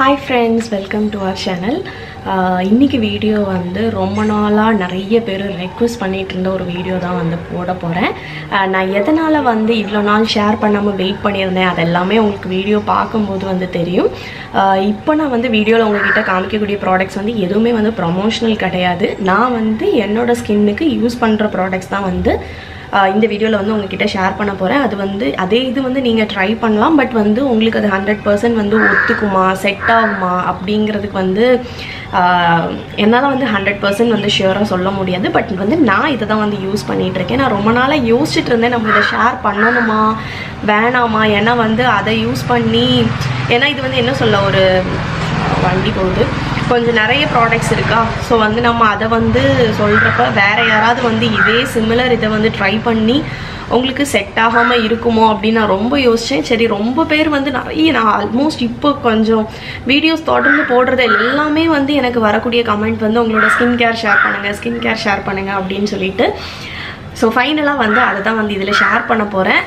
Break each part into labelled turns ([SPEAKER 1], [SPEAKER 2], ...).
[SPEAKER 1] hi friends welcome to our channel இன்னைக்கு video வந்து ரொம்ப நாளாக நிறைய பேர் ரெக்வஸ்ட் பண்ணிட்டு இருந்த ஒரு வீடியோ தான் வந்து போட போகிறேன் நான் எதனால் வந்து இவ்வளோ நாள் ஷேர் பண்ணாமல் வெயிட் பண்ணியிருந்தேன் அது எல்லாமே உங்களுக்கு வீடியோ பார்க்கும்போது வந்து தெரியும் ஆஹ் இப்போ நான் வந்து வீடியோவில் உங்ககிட்ட காமிக்கக்கூடிய ப்ராடக்ட்ஸ் வந்து எதுவுமே வந்து ப்ரொமோஷனல் கிடையாது நான் வந்து என்னோட ஸ்கின்னுக்கு யூஸ் பண்ணுற ப்ராடக்ட்ஸ் தான் வந்து ஆஹ் இந்த வீடியோவில் வந்து உங்ககிட்ட ஷேர் பண்ண போகிறேன் அது வந்து அதே இது வந்து நீங்கள் ட்ரை பண்ணலாம் பட் வந்து உங்களுக்கு அது ஹண்ட்ரட் பர்சன்ட் வந்து ஒத்துக்குமா செட் ஆகுமா அப்படிங்கிறதுக்கு வந்து ஆஹ் என்னால் வந்து ஹண்ட்ரட் பர்சன்ட் வந்து ஷியூராக சொல்ல முடியாது பட் வந்து நான் இதை தான் வந்து யூஸ் பண்ணிகிட்டு இருக்கேன் நான் ரொம்ப நாளாக யோசிச்சுட்டு இருந்தேன் நம்ம இதை ஷேர் பண்ணணுமா வேணாமா ஏன்னா வந்து அதை யூஸ் பண்ணி ஏன்னா இது வந்து என்ன சொல்ல ஒரு வண்டி போகுது கொஞ்சம் நிறைய ப்ராடக்ட்ஸ் இருக்கா ஸோ வந்து நம்ம அதை வந்து சொல்கிறப்ப வேற யாராவது வந்து இதே சிமிலர் இதை வந்து ட்ரை பண்ணி உங்களுக்கு செட் ஆகாமல் இருக்குமோ அப்படின்னு நான் ரொம்ப யோசித்தேன் சரி ரொம்ப பேர் வந்து நிறைய நான் ஆல்மோஸ்ட் இப்போ கொஞ்சம் வீடியோஸ் தொடர்ந்து போடுறது எல்லாமே வந்து எனக்கு வரக்கூடிய கமெண்ட் வந்து உங்களோட ஸ்கின் கேர் ஷேர் பண்ணுங்கள் ஸ்கின் கேர் ஷேர் பண்ணுங்கள் அப்படின்னு சொல்லிட்டு ஸோ ஃபைனலாக வந்து அதை தான் வந்து இதில் ஷேர் பண்ண போகிறேன்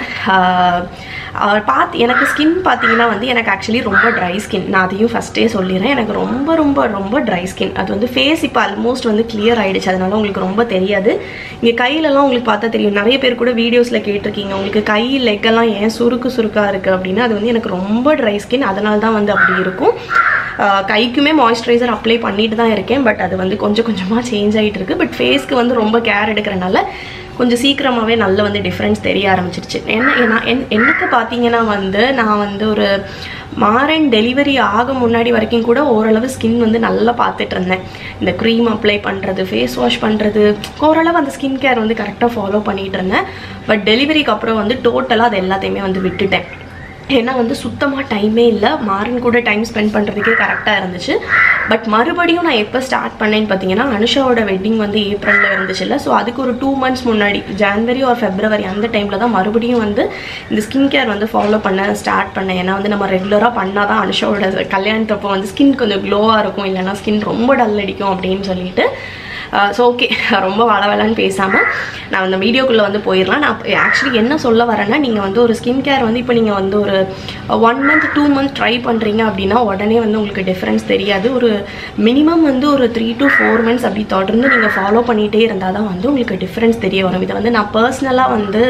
[SPEAKER 1] பார்த்து எனக்கு ஸ்கின் பார்த்தீங்கன்னா வந்து எனக்கு ஆக்சுவலி ரொம்ப ட்ரை ஸ்கின் நான் அதையும் ஃபஸ்ட்டே சொல்லிடுறேன் எனக்கு ரொம்ப ரொம்ப ரொம்ப ட்ரை ஸ்கின் அது வந்து ஃபேஸ் இப்போ ஆல்மோஸ்ட் வந்து கிளியர் ஆகிடுச்சு அதனால உங்களுக்கு ரொம்ப தெரியாது இங்கே கையிலலாம் உங்களுக்கு பார்த்தா தெரியும் நிறைய பேர் கூட வீடியோஸில் கேட்டிருக்கீங்க உங்களுக்கு கை லெக்கெல்லாம் ஏன் சுருக்கு சுருக்காக இருக்குது அப்படின்னா அது வந்து எனக்கு ரொம்ப ட்ரை ஸ்கின் அதனால தான் வந்து அப்படி இருக்கும் ஆஹ் கைக்குமே மாய்ஸ்சரைசர் அப்ளை பண்ணிட்டு தான் இருக்கேன் பட் அது வந்து கொஞ்சம் கொஞ்சமாக சேஞ்ச் ஆகிட்டு இருக்கு பட் ஃபேஸ்க்கு வந்து ரொம்ப கேர் எடுக்கிறனால கொஞ்சம் சீக்கிரமாகவே நல்ல வந்து டிஃப்ரென்ஸ் தெரிய ஆரம்பிச்சிருச்சு என்ன நான் என் எனக்கு பார்த்தீங்கன்னா வந்து நான் வந்து ஒரு மாறன் டெலிவரி ஆக முன்னாடி வரைக்கும் கூட ஓரளவு ஸ்கின் வந்து நல்லா பார்த்துட்டு இருந்தேன் இந்த க்ரீம் அப்ளை பண்ணுறது ஃபேஸ் வாஷ் பண்ணுறது ஓரளவு அந்த ஸ்கின் கேர் வந்து கரெக்டாக ஃபாலோ பண்ணிட்டு இருந்தேன் பட் டெலிவரிக்கு அப்புறம் வந்து டோட்டலாக அது எல்லாத்தையுமே வந்து விட்டுட்டேன் ஏன்னா வந்து சுத்தமாக டைமே இல்லை மாறன் கூட டைம் ஸ்பெண்ட் பண்ணுறதுக்கே கரெக்டாக இருந்துச்சு பட் மறுபடியும் நான் எப்போ ஸ்டார்ட் பண்ணேன்னு பார்த்தீங்கன்னா அனுஷாவோட வெட்டிங் வந்து ஏப்ரலில் இருந்துச்சுல்ல ஸோ அதுக்கு ஒரு டூ மந்த்ஸ் முன்னாடி ஜான்வரி ஒரு ஃபெப்ரவரி அந்த டைமில் தான் மறுபடியும் வந்து இந்த ஸ்கின் கேர் வந்து ஃபாலோ பண்ண ஸ்டார்ட் பண்ணேன் ஏன்னா வந்து நம்ம ரெகுலராக பண்ணால் தான் அனுஷாவோட கல்யாணத்தப்போ வந்து ஸ்கின் கொஞ்சம் க்ளோவாக இருக்கும் இல்லைன்னா ஸ்கின் ரொம்ப டல் அடிக்கும் அப்படின்னு சொல்லிட்டு ஸோ ஓகே ரொம்ப வளவலன்னு பேசாமல் நான் அந்த வீடியோக்குள்ளே வந்து போயிடலாம் நான் ஆக்சுவலி என்ன சொல்ல வரேன்னா நீங்கள் வந்து ஒரு ஸ்கின் கேர் வந்து இப்போ நீங்கள் வந்து ஒரு one month two month try பண்ணுறீங்க அப்படின்னா உடனே வந்து உங்களுக்கு டிஃப்ரென்ஸ் தெரியாது ஒரு மினிமம் வந்து ஒரு த்ரீ டு ஃபோர் மந்த்ஸ் அப்படி தொடர்ந்து நீங்கள் ஃபாலோ பண்ணிகிட்டே இருந்தால் தான் வந்து உங்களுக்கு டிஃப்ரென்ஸ் தெரிய வரும் இதை வந்து நான் பர்சனலாக வந்து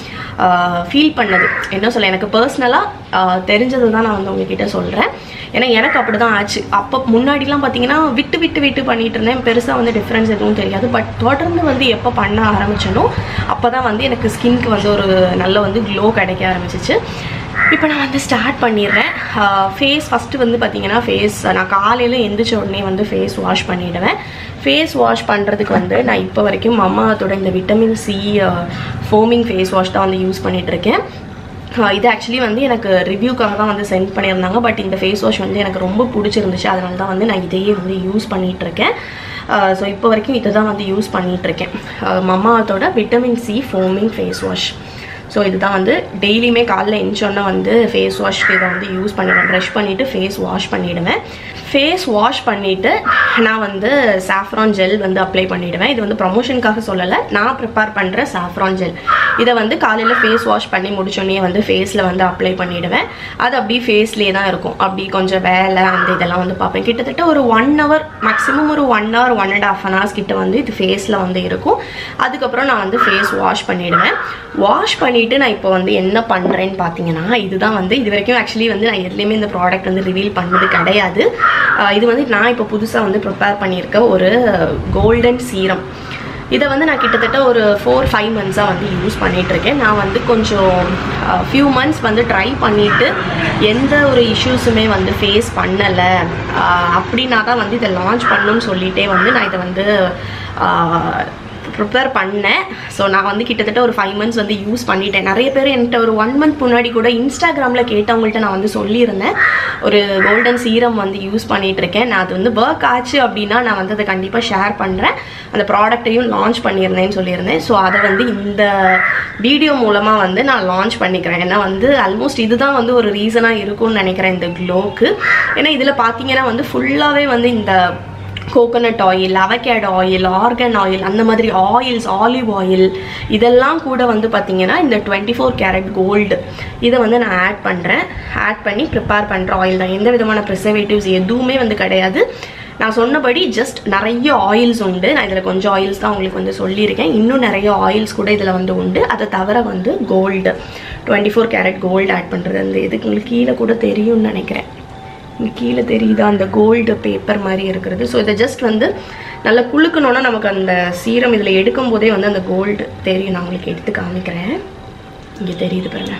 [SPEAKER 1] ஃபீல் பண்ணது என்ன சொல்ல எனக்கு பர்சனலாக தெரிஞ்சது தான் நான் வந்து உங்ககிட்ட சொல்கிறேன் ஏன்னா எனக்கு அப்படி தான் ஆச்சு அப்போ முன்னாடிலாம் பார்த்தீங்கன்னா விட்டு விட்டு விட்டு பண்ணிட்டு இருந்தேன் பெருசாக வந்து டிஃப்ரென்ஸ் எதுவும் தெரியாது பட் தொடர்ந்து வந்து எப்போ பண்ண ஆரம்பிச்சனோ அப்போ தான் வந்து எனக்கு ஸ்கின்க்கு வந்து ஒரு நல்ல வந்து க்ளோ கிடைக்க ஆரம்பிச்சிச்சு இப்போ நான் வந்து ஸ்டார்ட் பண்ணிடுறேன் ஃபேஸ் ஃபஸ்ட்டு வந்து பார்த்தீங்கன்னா ஃபேஸ் நான் காலையில் எந்திரிச்ச உடனே வந்து ஃபேஸ் வாஷ் பண்ணிவிடுவேன் ஃபேஸ் வாஷ் பண்ணுறதுக்கு வந்து நான் இப்போ வரைக்கும் அம்மாத்தோட இந்த vitamin C foaming face wash தான் வந்து யூஸ் பண்ணிகிட்ருக்கேன் இது ஆக்சுவலி வந்து எனக்கு ரிவ்யூக்காக தான் வந்து சென்ட் பண்ணியிருந்தாங்க பட் இந்த ஃபேஸ் வாஷ் வந்து எனக்கு ரொம்ப பிடிச்சிருந்துச்சு அதனால தான் வந்து நான் இதையே வந்து யூஸ் பண்ணிகிட்ருக்கேன் ஸோ இப்போ வரைக்கும் இதை தான் வந்து யூஸ் பண்ணிகிட்ருக்கேன் மம்மாத்தோட vitamin C foaming face wash so இதுதான் வந்து டெய்லியுமே காலைல எஞ்சோன்னா வந்து ஃபேஸ் வாஷ்க்கு இதை வந்து யூஸ் பண்ணிடுவேன் ப்ரஷ் பண்ணிவிட்டு ஃபேஸ் வாஷ் பண்ணிவிடுவேன் ஃபேஸ் வாஷ் பண்ணிவிட்டு நான் வந்து சாஃப்ரான் ஜெல் வந்து அப்ளை பண்ணிவிடுவேன் இது வந்து ப்ரொமோஷனுக்காக சொல்லலை நான் ப்ரிப்பேர் பண்ணுற சாஃப்ரான் ஜெல் இதை வந்து காலையில் ஃபேஸ் வாஷ் பண்ணி முடிச்சோடனே வந்து ஃபேஸில் வந்து அப்ளை பண்ணிவிடுவேன் அது அப்படியே ஃபேஸ்லேயே தான் இருக்கும் அப்படி கொஞ்சம் வேலை அந்த இதெல்லாம் வந்து பார்ப்பேன் கிட்டத்தட்ட ஒரு ஒன் ஹவர் மேக்ஸிமம் ஒரு one hour one and half an hours கிட்ட வந்து இது ஃபேஸில் வந்து இருக்கும் அதுக்கப்புறம் நான் வந்து ஃபேஸ் வாஷ் பண்ணிவிடுவேன் வாஷ் பண்ணிவிட்டு நான் இப்போ வந்து என்ன பண்ணுறேன்னு பார்த்தீங்கன்னா இதுதான் வந்து இது வரைக்கும் ஆக்சுவலி வந்து நான் எதுலேயுமே இந்த ப்ராடக்ட் வந்து ரிவீல் பண்ணது கிடையாது இது வந்து நான் இப்போ புதுசாக வந்து ப்ரிப்பேர் பண்ணியிருக்க ஒரு கோல்டன் சீரம் இதை வந்து நான் கிட்டத்தட்ட ஒரு ஃபோர் ஃபைவ் மந்த்ஸாக வந்து யூஸ் பண்ணிகிட்ருக்கேன் நான் வந்து கொஞ்சம் ஃபியூ மந்த்ஸ் வந்து ட்ரை பண்ணிவிட்டு எந்த ஒரு இஷ்யூஸுமே வந்து ஃபேஸ் பண்ணலை அப்படின்னா தான் வந்து இதை லான்ச் பண்ணணும்னு சொல்லிகிட்டே வந்து நான் இதை வந்து ப்ரிப்பேர் பண்ணேன் ஸோ நான் வந்து கிட்டத்தட்ட ஒரு ஃபைவ் மந்த்ஸ் வந்து யூஸ் பண்ணிட்டேன் நிறைய பேர் என்கிட்ட ஒரு ஒன் மந்த் முன்னாடி கூட இன்ஸ்டாகிராமில் கேட்டவங்கள்ட்ட நான் வந்து சொல்லியிருந்தேன் ஒரு கோல்டன் சீரம் வந்து யூஸ் பண்ணிட்டு இருக்கேன் நான் அது வந்து ஒர்க் ஆச்சு அப்படின்னா நான் வந்து அதை கண்டிப்பாக ஷேர் பண்ணுறேன் அந்த ப்ராடக்ட்டையும் லான்ச் பண்ணியிருந்தேன்னு சொல்லியிருந்தேன் ஸோ அதை வந்து இந்த வீடியோ மூலமாக வந்து நான் லான்ச் பண்ணிக்கிறேன் ஏன்னா வந்து ஆல்மோஸ்ட் இதுதான் வந்து ஒரு ரீசனாக இருக்கும்னு நினைக்கிறேன் இந்த க்ளோக்கு ஏன்னா இதில் பார்த்தீங்கன்னா வந்து ஃபுல்லாகவே வந்து இந்த coconut oil avocado oil argan oil அந்த மாதிரி ஆயில்ஸ் ஆலிவ் ஆயில் இதெல்லாம் கூட வந்து பார்த்தீங்கன்னா இந்த டுவெண்ட்டி ஃபோர் கேரட் கோல்டு இதை வந்து நான் ஆட் பண்ணுறேன் ஆட் பண்ணி ப்ரிப்பேர் பண்ணுற ஆயில் தான் எந்த விதமான ப்ரிசர்வேட்டிவ்ஸ் எதுவுமே வந்து கிடையாது நான் சொன்னபடி ஜஸ்ட் நிறைய ஆயில்ஸ் உண்டு நான் இதில் கொஞ்சம் ஆயில்ஸ் தான் உங்களுக்கு வந்து சொல்லியிருக்கேன் இன்னும் நிறைய ஆயில்ஸ் கூட இதில் வந்து உண்டு அதை தவிர வந்து gold twenty four carat gold add பண்ணுறது அந்த இதுக்கு உங்களுக்கு கீழே கூட தெரியும்னு நினைக்கிறேன் இங்கே கீழே தெரியுதா அந்த கோல்டு பேப்பர் மாதிரி இருக்கிறது ஸோ இதை ஜஸ்ட் வந்து நல்லா குளுக்கணுன்னா நமக்கு அந்த சீரம் இதில் எடுக்கும் போதே வந்து அந்த கோல்டு தெரியும் நான் உங்களுக்கு எடுத்து காமிக்கிறேன் இங்கே தெரியுது பாருங்க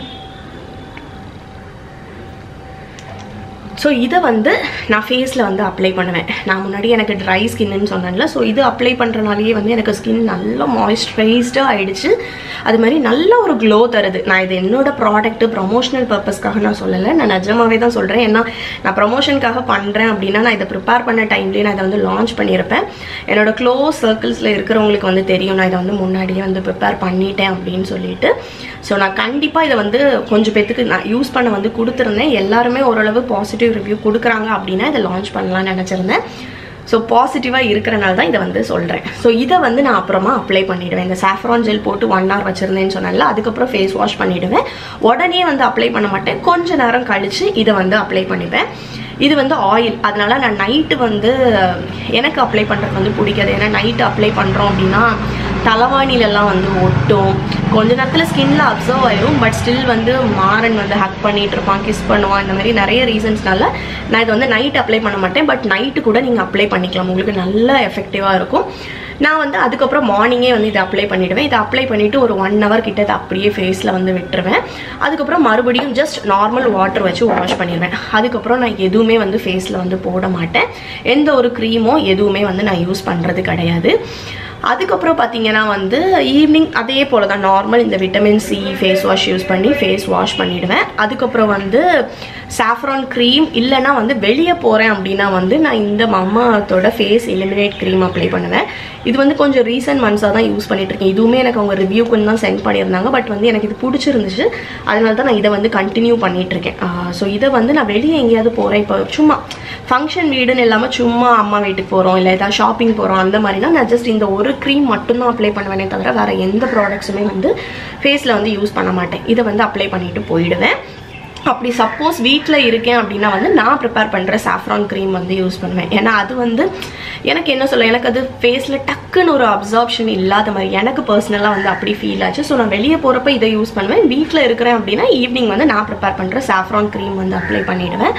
[SPEAKER 1] ஸோ இதை வந்து நான் ஃபேஸில் வந்து அப்ளை பண்ணுவேன் நான் முன்னாடி எனக்கு ட்ரை ஸ்கின்னு சொன்னேன்ல ஸோ இது அப்ளை பண்ணுறனாலேயே வந்து எனக்கு ஸ்கின் நல்லா மாய்ஸ்சரைஸ்டாக ஆயிடுச்சு அது மாதிரி நல்ல ஒரு க்ளோ தருது நான் இது என்னோட ப்ராடக்ட்டு ப்ரொமோஷனல் பர்பஸ்க்காக நான் சொல்லலை நான் நிஜமாவே தான் சொல்கிறேன் ஏன்னா நான் ப்ரொமோஷனுக்காக பண்ணுறேன் அப்படின்னா நான் இதை ப்ரிப்பேர் பண்ண டைம்லேயே நான் இதை வந்து லான்ச் பண்ணியிருப்பேன் என்னோட க்ளோஸ் சர்க்கிள்ஸில் இருக்கிறவங்களுக்கு வந்து தெரியும் நான் இதை வந்து முன்னாடியே வந்து ப்ரிப்பேர் பண்ணிட்டேன் அப்படின்னு சொல்லிட்டு ஸோ நான் கண்டிப்பாக இதை வந்து கொஞ்சம் பேத்துக்கு நான் யூஸ் பண்ண வந்து கொடுத்துருந்தேன் எல்லாருமே ஓரளவு பாசிட்டிவ் ரிவ்யூ கொடுக்குறாங்க அப்படின்னா இதை லான்ச் பண்ணலாம்னு நினச்சிருந்தேன் ஸோ பாசிட்டிவாக இருக்கிறனால தான் இதை வந்து சொல்கிறேன் ஸோ இதை வந்து நான் அப்புறமா அப்ளை பண்ணிவிடுவேன் இந்த சாஃப்ரான் ஜெல் போட்டு ஒன் ஹவர் வச்சுருந்தேன்னு சொன்னேன்ல அதுக்கப்புறம் ஃபேஸ் வாஷ் பண்ணிவிடுவேன் உடனே வந்து அப்ளை பண்ண மாட்டேன் கொஞ்ச நேரம் கழித்து இதை வந்து அப்ளை பண்ணிப்பேன் இது வந்து ஆயில் அதனால நான் நைட்டு வந்து எனக்கு அப்ளை பண்ணுறது வந்து பிடிக்காது ஏன்னா நைட்டு அப்ளை பண்ணுறோம் அப்படின்னா தலைவாணிலெல்லாம் வந்து ஒட்டும் கொஞ்ச நேரத்தில் ஸ்கின்ல அப்சர்வ் ஆயிரும் பட் ஸ்டில் வந்து மாறன் வந்து ஹக் பண்ணிட்டு இருப்பான் கிஸ் பண்ணுவான் இந்த மாதிரி நிறைய ரீசன்ஸ்னால நான் இதை வந்து நைட் அப்ளை பண்ண மாட்டேன் பட் நைட்டு கூட நீங்கள் அப்ளை பண்ணிக்கலாம் உங்களுக்கு நல்ல எஃபெக்டிவாக இருக்கும் நான் வந்து அதுக்கப்புறம் மார்னிங்கே வந்து இதை அப்ளை பண்ணிவிடுவேன் இதை அப்ளை பண்ணிவிட்டு ஒரு ஒன் ஹவர் கிட்ட இதை அப்படியே ஃபேஸில் வந்து விட்டுருவேன் அதுக்கப்புறம் மறுபடியும் ஜஸ்ட் நார்மல் வாட்டர் வச்சு வாஷ் பண்ணிடுவேன் அதுக்கப்புறம் நான் எதுவுமே வந்து ஃபேஸில் வந்து போட மாட்டேன் எந்த ஒரு க்ரீமோ எதுவுமே வந்து நான் யூஸ் பண்ணுறது கிடையாது அதுக்கப்புறம் பார்த்தீங்கன்னா வந்து ஈவினிங் அதே போல் தான் நார்மல் இந்த vitamin C face wash use பண்ணி ஃபேஸ் வாஷ் பண்ணிடுவேன் அதுக்கப்புறம் வந்து சாஃப்ரான் க்ரீம் இல்லைன்னா வந்து வெளியே போகிறேன் அப்படின்னா வந்து நான் இந்த மம்மாத்தோட ஃபேஸ் எலிமினேட் க்ரீம் அப்ளை பண்ணுவேன் இது வந்து கொஞ்சம் ரீசன்ட் மந்த்ஸாக தான் யூஸ் பண்ணிட்டு இருக்கேன் இதுவுமே எனக்கு அவங்க ரிவ்யூக்கு தான் சென்ட் பண்ணியிருந்தாங்க பட் வந்து எனக்கு இது பிடிச்சிருந்துச்சு அதனால தான் நான் இதை வந்து கண்டினியூ பண்ணிட்டு இருக்கேன் ஸோ இதை வந்து நான் வெளியே எங்கேயாவது போகிறேன் இப்போ சும்மா ஃபங்க்ஷன் வீடுன்னு இல்லாமல் சும்மா அம்மா வீட்டுக்கு போகிறோம் இல்லை ஏதாவது ஷாப்பிங் போகிறோம் அந்த மாதிரினா நான் ஜஸ்ட் இந்த ஒரு க்ரீம் மட்டும்தான் அப்ளை பண்ணுவேனே தவிர வேறு எந்த ப்ராடக்ட்ஸுமே வந்து ஃபேஸில் வந்து யூஸ் பண்ண மாட்டேன் இதை வந்து அப்ளை பண்ணிட்டு போயிடுவேன் அப்படி சப்போஸ் வீட்டில் இருக்கேன் அப்படின்னா வந்து நான் ப்ரிப்பேர் பண்ணுற சாஃப்ரான் க்ரீம் வந்து யூஸ் பண்ணுவேன் ஏன்னா அது வந்து எனக்கு என்ன சொல்ல எனக்கு அது ஃபேஸில் டக்குன்னு ஒரு அப்சார்ப்ஷன் இல்லாத மாதிரி எனக்கு பர்சனலாக வந்து அப்படி ஃபீல் ஆச்சு ஸோ நான் வெளியே போகிறப்ப இதை யூஸ் பண்ணுவேன் வீட்டில் இருக்கிறேன் அப்படின்னா ஈவினிங் வந்து நான் ப்ரிப்பேர் பண்ணுற சாஃப்ரான் க்ரீம் வந்து அப்ளை பண்ணிவிடுவேன்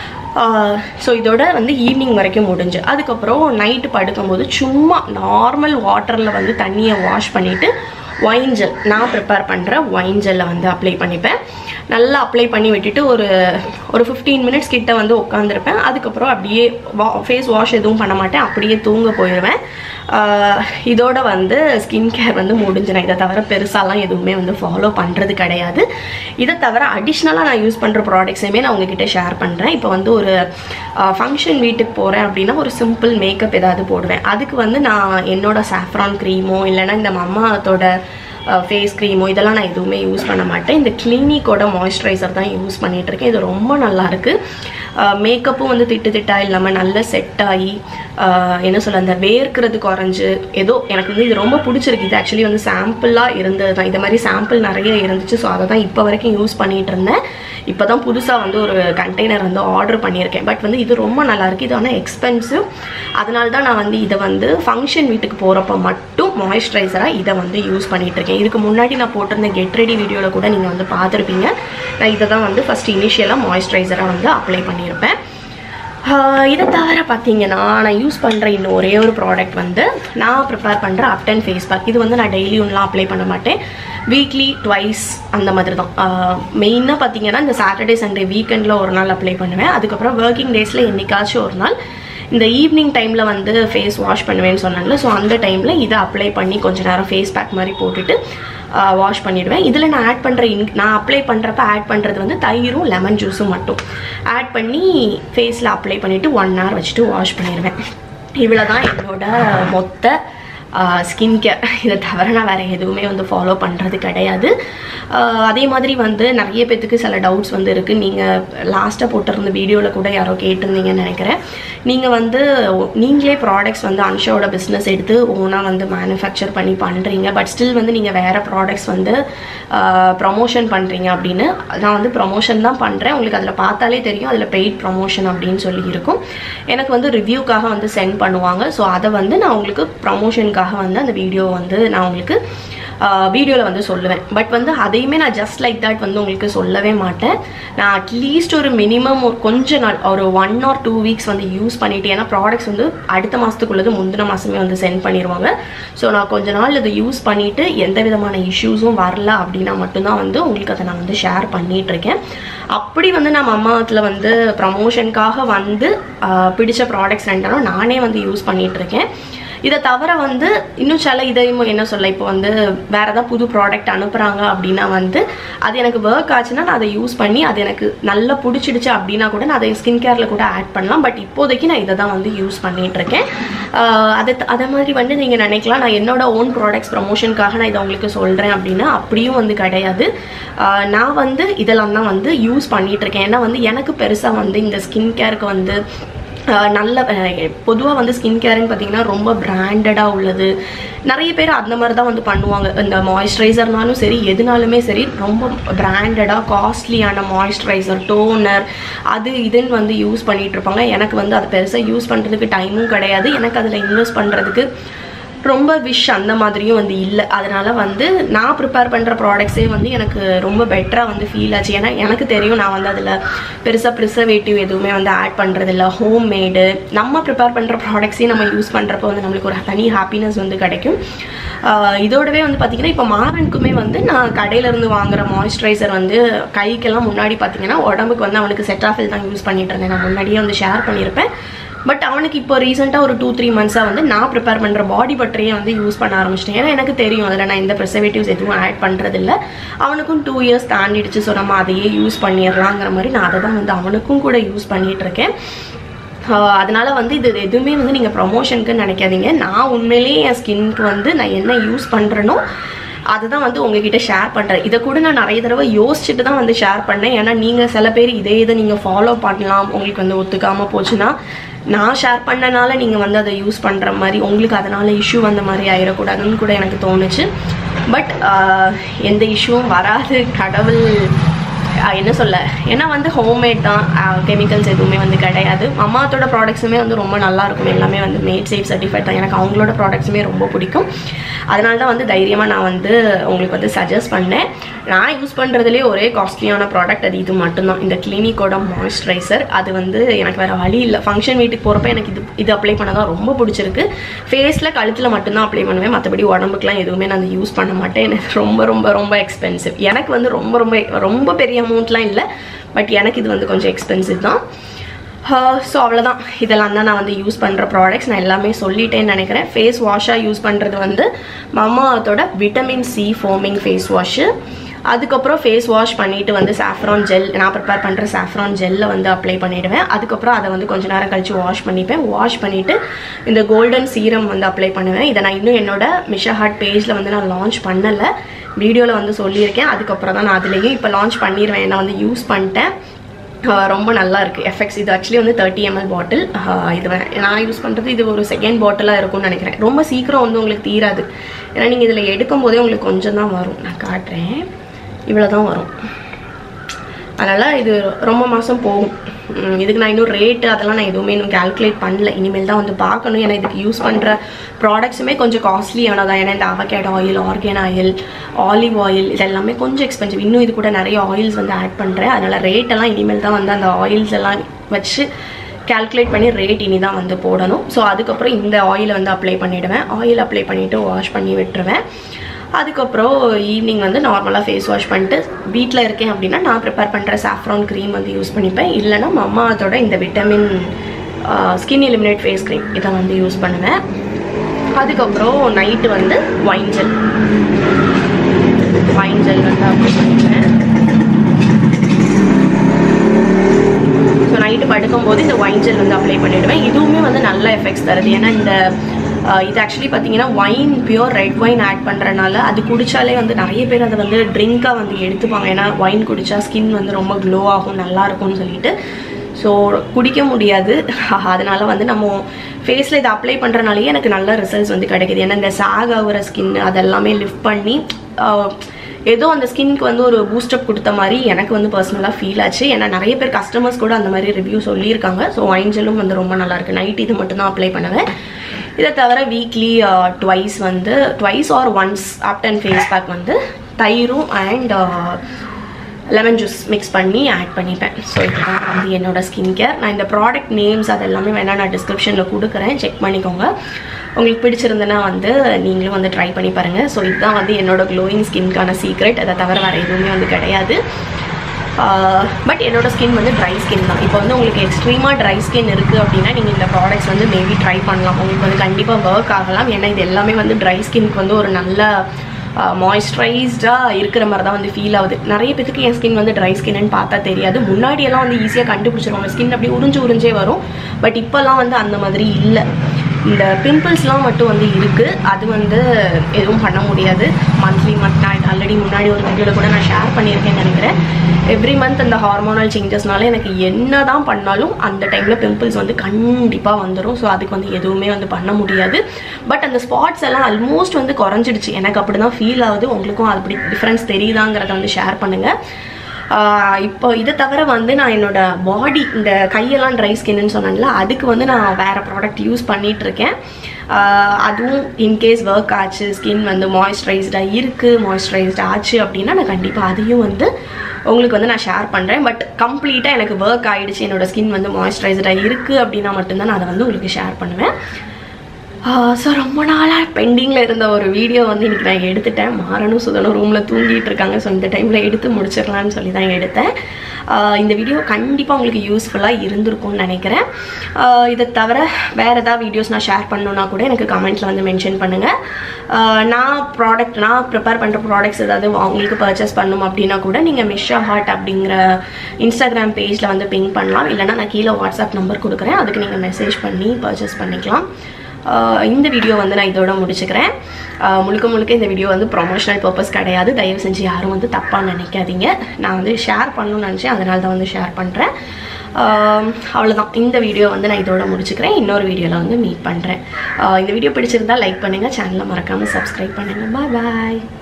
[SPEAKER 1] ஸோ இதோட வந்து ஈவினிங் வரைக்கும் முடிஞ்சு அதுக்கப்புறம் நைட்டு படுக்கும்போது சும்மா நார்மல் வாட்டரில் வந்து தண்ணியை வாஷ் பண்ணிவிட்டு ஒயின் ஜெல் நான் ப்ரிப்பேர் பண்ணுற ஒயின் ஜெல்லை வந்து அப்ளை பண்ணிப்பேன் நல்லா அப்ளை பண்ணி விட்டுட்டு ஒரு ஒரு ஃபிஃப்டீன் மினிட்ஸ் கிட்ட வந்து உட்காந்துருப்பேன் அதுக்கப்புறம் அப்படியே வா ஃபேஸ் வாஷ் எதுவும் பண்ண மாட்டேன் அப்படியே தூங்க போயிடுவேன் ஆஹ் இதோட வந்து ஸ்கின் கேர் வந்து முடிஞ்சிடும் இதை தவிர பெருசாலாம் எதுவுமே வந்து ஃபாலோ பண்ணுறது கிடையாது இதை தவிர அடிஷ்னலாக நான் யூஸ் பண்ணுற ப்ராடக்ட்ஸையுமே நான் உங்ககிட்ட ஷேர் பண்ணுறேன் இப்போ வந்து ஒரு ஃபங்க்ஷன் வீட்டுக்கு போகிறேன் அப்படின்னா ஒரு சிம்பிள் மேக்கப் ஏதாவது போடுவேன் அதுக்கு வந்து நான் என்னோட சாஃப்ரான் க்ரீமோ இல்லைன்னா இந்த மம்மாத்தோட ஃபேஸ் க்ரீமோ இதெல்லாம் நான் எதுவுமே யூஸ் பண்ண மாட்டேன் இந்த கிளினிக்கோட மாய்ஸ்சரைசர் தான் யூஸ் பண்ணிட்டு இருக்கேன் இது ரொம்ப நல்லா இருக்கு மேக்கப்பும் வந்து திட்டு திட்டா இல்லாமல் நல்ல செட் ஆகி ஆஹ் என்ன சொல்ல அந்த வேர்க்கிறது குறைஞ்சு ஏதோ எனக்கு வந்து இது ரொம்ப பிடிச்சிருக்கு இது ஆக்சுவலி வந்து சாம்பிளாக இருந்தது தான் இந்த மாதிரி சாம்பிள் நிறைய இருந்துச்சு ஸோ அதை தான் இப்போ வரைக்கும் யூஸ் பண்ணிட்டு இருந்தேன் இப்போ தான் புதுசாக வந்து ஒரு கண்டெய்னர் வந்து ஆர்டர் பண்ணியிருக்கேன் பட் வந்து இது ரொம்ப நல்லா இருக்கு இது ஆனால் எக்ஸ்பென்சிவ் அதனால தான் நான் வந்து இதை வந்து ஃபங்க்ஷன் வீட்டுக்கு போகிறப்ப மட்டும் மாய்ஸ்சரைசராக இதை வந்து யூஸ் பண்ணிட்டு இருக்கேன் இதுக்கு முன்னாடி நான் போட்டிருந்த கெட் ரெடி வீடியோவில் கூட நீங்கள் வந்து பார்த்துருப்பீங்க நான் இதை தான் வந்து ஃபஸ்ட் இனிஷியலாக மாய்ஸ்சரைசராக வந்து அப்ளை பண்ணியிருப்பேன் ஆஹ் இதை தவிர பார்த்தீங்கன்னா நான் யூஸ் பண்ணுற இன்னும் ஒரே ஒரு ப்ராடக்ட் வந்து நான் ப்ரிப்பேர் பண்ணுற அப்டன் ஃபேஸ் பேக் இது வந்து நான் டெய்லி ஒன்றுலாம் அப்ளை பண்ண மாட்டேன் வீக்லி ட்வைஸ் அந்த மாதிரி தான் மெயினாக பார்த்தீங்கன்னா இந்த சாட்டர்டே சண்டே வீக்கெண்டில் ஒரு நாள் அப்ளை பண்ணுவேன் அதுக்கப்புறம் ஒர்க்கிங் டேஸில் என்னைக்காச்சும் ஒரு நாள் இந்த ஈவினிங் டைமில் வந்து ஃபேஸ் வாஷ் பண்ணுவேன்னு சொன்னாங்கல்ல ஸோ அந்த டைமில் இதை அப்ளை பண்ணி கொஞ்ச நேரம் ஃபேஸ் பேக் மாதிரி போட்டுட்டு வாஷ் பண்ணிடுவேன் இதில் நான் ஆட் பண்ணுற இன் நான் அப்ளை பண்ணுறப்ப ஆட் பண்ணுறது வந்து தயிரும் லெமன் ஜூஸும் மட்டும் ஆட் பண்ணி ஃபேஸில் அப்ளை பண்ணிவிட்டு ஒன் ஹவர் வச்சுட்டு வாஷ் பண்ணிடுவேன் இவ்வளோ தான் என்னோட மொத்த ஸ்கின் கேர் இதை தவிர நான் வேறு எதுவுமே வந்து ஃபாலோ பண்ணுறது கிடையாது ஆஹ் அதே மாதிரி வந்து நிறைய பேத்துக்கு சில டவுட்ஸ் வந்து இருக்குது நீங்கள் லாஸ்ட்டாக போட்டிருந்த வீடியோவில் கூட யாரோ கேட்டிருந்தீங்கன்னு நினைக்கிறேன் நீங்கள் வந்து நீங்களே ப்ராடக்ட்ஸ் வந்து அன்ஷோட பிஸ்னஸ் எடுத்து ஓனாக வந்து மேனுஃபேக்சர் பண்ணி பண்ணுறீங்க பட் ஸ்டில் வந்து நீங்கள் வேறு ப்ராடக்ட்ஸ் வந்து ப்ரமோஷன் பண்ணுறீங்க அப்படின்னு நான் வந்து ப்ரமோஷன் தான் பண்ணுறேன் உங்களுக்கு அதில் பார்த்தாலே தெரியும் அதில் பெய்ட் ப்ரமோஷன் அப்படின்னு சொல்லி இருக்கும் எனக்கு வந்து ரிவ்யூக்காக வந்து சென்ட் பண்ணுவாங்க ஸோ அதை வந்து நான் உங்களுக்கு ப்ரமோஷனுக்காக வந்து அந்த வீடியோ வந்து நான் உங்களுக்கு வீடியோவில் வந்து சொல்லுவேன் பட் வந்து அதையுமே நான் ஜஸ்ட் லைக் தட் வந்து உங்களுக்கு சொல்லவே மாட்டேன் நான் அட்லீஸ்ட் ஒரு மினிமம் ஒரு கொஞ்ச நாள் ஒரு ஒன் ஆர் டூ வீக்ஸ் வந்து யூஸ் பண்ணிட்டு ஏன்னா ப்ராடக்ட்ஸ் வந்து அடுத்த மாதத்துக்குள்ளது முந்தின மாதமே வந்து சென்ட் பண்ணிடுவாங்க ஸோ நான் கொஞ்ச நாள் இதை யூஸ் பண்ணிட்டு எந்த விதமான இஷ்யூஸும் வரல அப்படின்னா மட்டும்தான் வந்து உங்களுக்கு அதை நான் வந்து ஷேர் பண்ணிட்டு இருக்கேன் அப்படி வந்து நம்ம அம்மாத்தில் வந்து ப்ரமோஷனுக்காக வந்து ஆஹ், பிடிச்ச ப்ராடக்ட்ஸ் ரெண்டாலும் நானே வந்து யூஸ் பண்ணிட்டு இருக்கேன் இதை தவிர வந்து இன்னும் சில இதையும் என்ன சொல்ல இப்போ வந்து வேற ஏதாவது புது ப்ராடக்ட் அனுப்புகிறாங்க அப்படின்னா வந்து அது எனக்கு ஒர்க் ஆச்சுன்னா நான் அதை யூஸ் பண்ணி அது எனக்கு நல்லா பிடிச்சிடுச்சு அப்படின்னா கூட நான் அதை ஸ்கின் கேரில் கூட ஆட் பண்ணலாம் பட் இப்போதைக்கு நான் இதை தான் வந்து யூஸ் பண்ணிட்டு இருக்கேன் ஆஹ் அதை அதே மாதிரி வந்து நீங்கள் நினைக்கலாம் நான் என்னோட ஓன் ப்ராடக்ட்ஸ் ப்ரமோஷனுக்காக நான் இதை உங்களுக்கு சொல்கிறேன் அப்படின்னா அப்படியும் வந்து கிடையாது ஆஹ் நான் வந்து இதெல்லாம் தான் வந்து யூஸ் பண்ணிட்டு இருக்கேன் ஏன்னா வந்து எனக்கு பெருசாக வந்து இந்த ஸ்கின் கேருக்கு வந்து ஆஹ் நல்ல பொதுவாக வந்து ஸ்கின் கேர்னு பார்த்தீங்கன்னா ரொம்ப பிராண்டடாக உள்ளது நிறைய பேர் அந்த மாதிரி தான் வந்து பண்ணுவாங்க இந்த மாய்ஸ்சரைசர்னாலும் சரி எதுனாலுமே சரி ரொம்ப பிராண்டடாக காஸ்ட்லியான மாய்ஸ்சரைசர் டோனர் அது இதுன்னு வந்து யூஸ் பண்ணிட்டு இருப்பாங்க எனக்கு வந்து அது பெருசாக யூஸ் பண்ணுறதுக்கு டைமும் கிடையாது எனக்கு அதில் இன்வெஸ்ட் பண்ணுறதுக்கு ரொம்ப விஷ் அந்த மாதிரியும் வந்து இல்லை அதனால வந்து நான் ப்ரிப்பேர் பண்ணுற ப்ராடக்ட்ஸே வந்து எனக்கு ரொம்ப பெட்டராக வந்து ஃபீல் ஆச்சு ஏன்னா எனக்கு தெரியும் நான் வந்து அதில் பெருசாக ப்ரிசர்வேட்டிவ் எதுவுமே வந்து ஆட் பண்ணுறதில்ல ஹோம் மேடு நம்ம ப்ரிப்பேர் பண்ணுற ப்ராடக்ட்ஸையும் நம்ம யூஸ் பண்ணுறப்போ வந்து நம்மளுக்கு ஒரு தனி ஹாப்பினஸ் வந்து கிடைக்கும் ஆஹ் இதோடவே வந்து பார்த்தீங்கன்னா இப்போ மாறனுக்குமே வந்து நான் கடையில இருந்து வாங்குற மாய்ஸ்சரைசர் வந்து கைக்கெல்லாம் முன்னாடி பார்த்தீங்கன்னா உடம்புக்கு வந்து அவனுக்கு செட்டாஃபில் தான் யூஸ் பண்ணிட்டு இருந்தேன் நான் முன்னாடியே வந்து ஷேர் பண்ணியிருப்பேன் பட் அவனுக்கு இப்போ ரீசெண்டாக ஒரு டூ த்ரீ மந்த்ஸாக வந்து நான் ப்ரிப்பேர் பண்ணுற பாடி பட்டரையே வந்து யூஸ் பண்ண ஆரம்பிச்சிட்டேன் ஏன்னா எனக்கு தெரியும் அதில் நான் இந்த ப்ரிசர்வேட்டிவ்ஸ் எதுவும் ஆட் பண்ணுறதில்ல அவனுக்கும் டூ இயர்ஸ் தாண்டிடுச்சு ஸோ நம்ம அதையே யூஸ் பண்ணிடலாங்கிற மாதிரி நான் அதை தான் வந்து அவனுக்கும் கூட யூஸ் பண்ணிட்டு இருக்கேன் ஆஹ் அதனால வந்து இது எதுவுமே வந்து நீங்கள் ப்ரொமோஷனுக்கு நினைக்காதீங்க நான் உண்மையிலேயே என் ஸ்கின்க்கு வந்து நான் என்ன யூஸ் பண்ணுறேனோ அதுதான் வந்து உங்ககிட்ட ஷேர் பண்ணுறேன் இதை கூட நான் நிறைய தடவை யோசிச்சுட்டு தான் வந்து ஷேர் பண்ணேன் ஏன்னா நீங்கள் சில பேர் இதே இதை நீங்கள் ஃபாலோ பண்ணலாம் உங்களுக்கு வந்து ஒத்துக்காமல் போச்சுன்னா நான் ஷேர் பண்ணனால நீங்கள் வந்து அதை யூஸ் பண்ணுற மாதிரி உங்களுக்கு அதனால இஷ்யூ வந்த மாதிரி ஆயிடக்கூடாதுன்னு கூட எனக்கு தோணுச்சு பட் எந்த இஷ்யூவும் வராது கடவுள் ஆஹ் என்ன சொல்ல ஏன்னா வந்து ஹோம்மேட் தான் கெமிக்கல்ஸ் எதுவுமே வந்து கிடையாது அம்மாத்தோட ப்ராடக்ட்ஸுமே வந்து ரொம்ப நல்லா இருக்கும் எல்லாமே வந்து மேட் சேஃப் சர்டிஃபைட் தான் எனக்கு அவங்களோட ப்ராடக்ட்ஸுமே ரொம்ப பிடிக்கும் அதனால தான் வந்து தைரியமாக நான் வந்து உங்களுக்கு வந்து சஜஸ்ட் பண்ணேன் நான் யூஸ் பண்ணுறதுலேயே ஒரே காஸ்ட்லியான ப்ராடக்ட் அது இது மட்டும்தான் இந்த கிளினிக்கோட மாய்ஸ்சரைசர் அது வந்து எனக்கு வேறு வழி இல்லை ஃபங்க்ஷன் வீட்டுக்கு போகிறப்ப எனக்கு இது இது அப்ளை பண்ண தான் ரொம்ப பிடிச்சிருக்கு ஃபேஸில் கழுத்தில் மட்டும்தான் அப்ளை பண்ணுவேன் மற்றபடி உடம்புக்குலாம் எதுவுமே நான் யூஸ் பண்ண மாட்டேன் எனக்கு ரொம்ப ரொம்ப ரொம்ப எக்ஸ்பென்சிவ் எனக்கு வந்து ரொம்ப ரொம்ப ரொம்ப பெரிய அமௌண்ட்லாம் இல்லை பட் எனக்கு இது வந்து கொஞ்சம் எக்ஸ்பென்சிவ் தான் ஸோ அவ்வளோதான் இதெல்லாம் தான் நான் வந்து யூஸ் பண்ணுற ப்ராடக்ட்ஸ் நான் எல்லாமே சொல்லிட்டேன்னு நினைக்கிறேன் ஃபேஸ் வாஷாக யூஸ் பண்ணுறது வந்து மமாத்தோட vitamin C foaming face wash அதுக்கப்புறம் ஃபேஸ் வாஷ் பண்ணிட்டு வந்து சாஃப்ரான் ஜெல் நான் ப்ரிப்பேர் பண்ணுற சாஃப்ரான் ஜெல்லை வந்து அப்ளை பண்ணிடுவேன் அதுக்கப்புறம் அதை வந்து கொஞ்ச நேரம் கழிச்சு வாஷ் பண்ணிப்பேன் வாஷ் பண்ணிவிட்டு இந்த கோல்டன் சீரம் வந்து அப்ளை பண்ணுவேன் இதை நான் இன்னும் என்னோட மிஷா ஹார்ட் பேஜில் வந்து நான் லான்ச் பண்ணலை வீடியோவில் வந்து சொல்லியிருக்கேன் அதுக்கப்புறம் தான் நான் அதுலேயும் இப்போ லான்ச் பண்ணிடுவேன் நான் வந்து யூஸ் பண்ணிட்டேன் ஆஹ் ரொம்ப நல்லா இருக்குது எஃபெக்ட்ஸ் இது ஆக்சுவலி வந்து தேர்ட்டி எம்எல் பாட்டில் இது வே- நான் யூஸ் பண்ணுறது இது ஒரு செகண்ட் பாட்டிலாக இருக்கும்னு நினைக்கிறேன் ரொம்ப சீக்கிரம் வந்து உங்களுக்கு தீராது ஏன்னா நீங்கள் இதில் எடுக்கும் போதே உங்களுக்கு கொஞ்சம் தான் வரும் நான் காட்டுறேன் இவ்வளோ தான் வரும் அதனால் இது ரொம்ப மாதம் போகும் உம், இதுக்கு நான் இன்னும் ரேட்டு அதெல்லாம் நான் எதுவுமே இன்னும் கால்குலேட் பண்ணல இனிமேல் தான் வந்து பார்க்கணும் ஏன்னா இதுக்கு யூஸ் பண்ணுற ப்ராடக்ட்ஸுமே கொஞ்சம் காஸ்ட்லியானதான் ஏன்னா இந்த avocado oil argan oil olive oil இது எல்லாமே கொஞ்சம் எக்ஸ்பென்சிவ் இன்னும் இது கூட நிறைய ஆயில்ஸ் வந்து ஆட் பண்ணுறேன் அதனால் ரேட்டெல்லாம் இனிமேல் தான் வந்து அந்த ஆயில்ஸ் எல்லாம் வச்சு கால்குலேட் பண்ணி ரேட் இனி தான் வந்து போடணும் ஸோ அதுக்கப்புறம் இந்த ஆயிலை வந்து அப்ளை பண்ணிவிடுவேன் ஆயில் அப்ளை பண்ணிவிட்டு வாஷ் பண்ணி விட்டுருவேன் அதுக்கப்புறம் ஈவினிங் வந்து நார்மலாக ஃபேஸ் வாஷ் பண்ணிட்டு வீட்டில் இருக்கேன் அப்படின்னா நான் ப்ரிப்பேர் பண்ணுற சாஃப்ரான் க்ரீம் வந்து யூஸ் பண்ணிப்பேன் இல்லைன்னா மம்மாத்தோட இந்த vitamin skin eliminate face cream இதை வந்து யூஸ் பண்ணுவேன் அதுக்கப்புறம் நைட்டு வந்து ஒயின் ஜெல் ஒயின் ஜெல் வந்து அப்ளை பண்ணிப்பேன் ஸோ நைட்டு படுக்கும்போது இந்த ஒயின் ஜெல் வந்து அப்ளை பண்ணிவிடுவேன் இதுவுமே வந்து நல்ல எஃபெக்ட்ஸ் தருது ஏன்னா இந்த ஆஹ் இது ஆக்சுவலி பார்த்தீங்கன்னா wine pure red wine add பண்ணுறனால அது குடித்தாலே வந்து நிறைய பேர் அதை வந்து ட்ரிங்காக வந்து எடுத்துப்பாங்க ஏன்னா ஒயின் குடித்தா ஸ்கின் வந்து ரொம்ப க்ளோ ஆகும் நல்லா இருக்கும்னு சொல்லிட்டு ஸோ குடிக்க முடியாது அதனால வந்து நம்ம ஃபேஸில் இதை அப்ளை பண்ணுறனாலேயே எனக்கு நல்ல ரிசல்ட்ஸ் வந்து கிடைக்குது ஏன்னா இந்த சாக் ஆகுற ஸ்கின் அதெல்லாமே லிஃப்ட் பண்ணி ஆஹ் ஏதோ அந்த ஸ்கின்க்கு வந்து ஒரு பூஸ்டப் கொடுத்த மாதிரி எனக்கு வந்து பர்சனலாக ஃபீல் ஆச்சு ஏன்னா நிறைய பேர் கஸ்டமர்ஸ் கூட அந்த மாதிரி ரிவ்யூ சொல்லியிருக்காங்க ஸோ ஒயின்ஜெலும் வந்து ரொம்ப நல்லா இருக்கு நைட் இது மட்டும் தான் அப்ளை பண்ணுவேன் இதை தவிர வீக்லி ட்வைஸ் வந்து twice or once often face pack வந்து தயிரும் அண்ட் லெமன் ஜூஸ் மிக்ஸ் பண்ணி ஆட் பண்ணிப்பேன் ஸோ இதுதான் வந்து என்னோட ஸ்கின் கேர் நான் இந்த ப்ராடக்ட் நேம்ஸ் அது எல்லாமே வேணா நான் டிஸ்கிரிப்ஷனில் கொடுக்குறேன் செக் பண்ணிக்கோங்க உங்களுக்கு பிடிச்சிருந்தனா வந்து நீங்களும் வந்து ட்ரை பண்ணி பாருங்கள் ஸோ இதுதான் வந்து என்னோட க்ளோயிங் ஸ்கின்க்கான சீக்ரெட் அதை தவிர வேறு எதுவுமே வந்து கிடையாது பட் என்னோட ஸ்கின் வந்து ட்ரை ஸ்கின் தான் இப்போ வந்து உங்களுக்கு எக்ஸ்ட்ரீமாக ட்ரை ஸ்கின் இருக்குது அப்படின்னா நீங்கள் இந்த ப்ராடக்ட்ஸ் வந்து மேபி ட்ரை பண்ணலாம் உங்களுக்கு வந்து கண்டிப்பாக ஒர்க் ஆகலாம் ஏன்னா இது எல்லாமே வந்து ட்ரை ஸ்கின்க்கு வந்து ஒரு நல்ல மாய்ஸ்சரைஸ்டாக இருக்கிற மாதிரி தான் வந்து ஃபீல் ஆகுது நிறைய பேருக்கு என் ஸ்கின் வந்து ட்ரை ஸ்கின்னு பார்த்தா தெரியாது முன்னாடியெல்லாம் வந்து ஈஸியாக கண்டுபிடிச்சிருவாங்க ஸ்கின் அப்படி உறிஞ்சு உறிஞ்சே வரும் பட் இப்போல்லாம் வந்து அந்த மாதிரி இல்லை இந்த பிம்பிள்ஸ்லாம் மட்டும் வந்து இருக்குது அது வந்து எதுவும் பண்ண முடியாது மந்த்லி மந்த் நான் ஆல்ரெடி முன்னாடி ஒரு வீடியோவில் கூட நான் ஷேர் பண்ணியிருக்கேன்னு நினைக்கிறேன் எவ்ரி மந்த் அந்த ஹார்மோனல் சேஞ்சஸ்னால எனக்கு என்ன தான் பண்ணாலும் அந்த டைமில் பிம்பிள்ஸ் வந்து கண்டிப்பாக வந்துடும் ஸோ அதுக்கு வந்து எதுவுமே வந்து பண்ண முடியாது பட் அந்த ஸ்பாட்ஸ் எல்லாம் ஆல்மோஸ்ட் வந்து குறைஞ்சிடுச்சு எனக்கு அப்படி தான் ஃபீல் ஆகுது உங்களுக்கும் அப்படி டிஃப்ரென்ஸ் தெரியுதாங்கிறத வந்து ஷேர் பண்ணுங்கள் ஆஹ் இப்போ இதை தவிர வந்து நான் என்னோட பாடி இந்த கையெல்லாம் ட்ரை ஸ்கின்னு சொன்னேன்ல அதுக்கு வந்து நான் வேறு ப்ராடக்ட் யூஸ் பண்ணிட்டு இருக்கேன் ஆஹ் அதுவும் இன்கேஸ் ஒர்க் ஆச்சு ஸ்கின் வந்து மாய்ஸ்சரைஸ்டாக இருக்குது மாய்ஸ்சரைஸ்ட் ஆச்சு அப்படின்னா நான் கண்டிப்பாக அதையும் வந்து உங்களுக்கு வந்து நான் ஷேர் பண்ணுறேன் பட் கம்ப்ளீட்டாக எனக்கு ஒர்க் ஆயிடுச்சு என்னோட ஸ்கின் வந்து மாய்ஸ்சரைஸ்டாக இருக்குது அப்படின்னா மட்டும்தான் நான் அதை வந்து உங்களுக்கு ஷேர் பண்ணுவேன் ஸோ ரொம்ப நாளாக பெண்டிங்கில் இருந்த ஒரு வீடியோ வந்து இன்னைக்கு நான் எடுத்துட்டேன் மாறனும் சுதனும் ரூமில் தூங்கிட்டு இருக்காங்க ஸோ இந்த டைமில் எடுத்து முடிச்சிடலான்னு சொல்லி தான் எடுத்தேன் ஆஹ் இந்த வீடியோ கண்டிப்பாக உங்களுக்கு யூஸ்ஃபுல்லாக இருந்திருக்கும்னு நினைக்கிறேன் ஆஹ் இதை தவிர வேறு ஏதாவது வீடியோஸ் நான் ஷேர் பண்ணணுன்னா கூட எனக்கு கமெண்ட்ஸில் வந்து மென்ஷன் பண்ணுங்கள் நான் ப்ராடக்ட் நான் ப்ரிப்பேர் பண்ணுற ப்ராடக்ட்ஸ் ஏதாவது உங்களுக்கு பர்ச்சேஸ் பண்ணணும் அப்படின்னா கூட நீங்கள் மிஷா ஹார்ட் அப்படிங்கிற இன்ஸ்டாகிராம் பேஜில் வந்து பிங் பண்ணலாம் இல்லைனா நான் கீழே வாட்ஸ்அப் நம்பர் கொடுக்குறேன் அதுக்கு நீங்கள் மெசேஜ் பண்ணி பர்ச்சேஸ் பண்ணிக்கலாம் ஆஹ் இந்த வீடியோ வந்து நான் இதோட முடிச்சுக்கிறேன் ஆஹ் முழுக்க முழுக்க இந்த வீடியோ வந்து ப்ரொமோஷனல் பர்பஸ் கிடையாது தயவு செஞ்சு யாரும் வந்து தப்பாக நினைக்காதீங்க நான் வந்து ஷேர் பண்ணணும்னு நினச்சேன் அதனால தான் வந்து ஷேர் பண்ணுறேன் அவ்வளோதான் இந்த வீடியோ வந்து நான் இதோட முடிச்சுக்கிறேன் இன்னொரு வீடியோவில் வந்து மீட் பண்ணுறேன் இந்த வீடியோ பிடிச்சிருந்தா லைக் பண்ணுங்கள் சேனலை மறக்காமல் சப்ஸ்கிரைப் பண்ணுங்கள் பாய் பாய்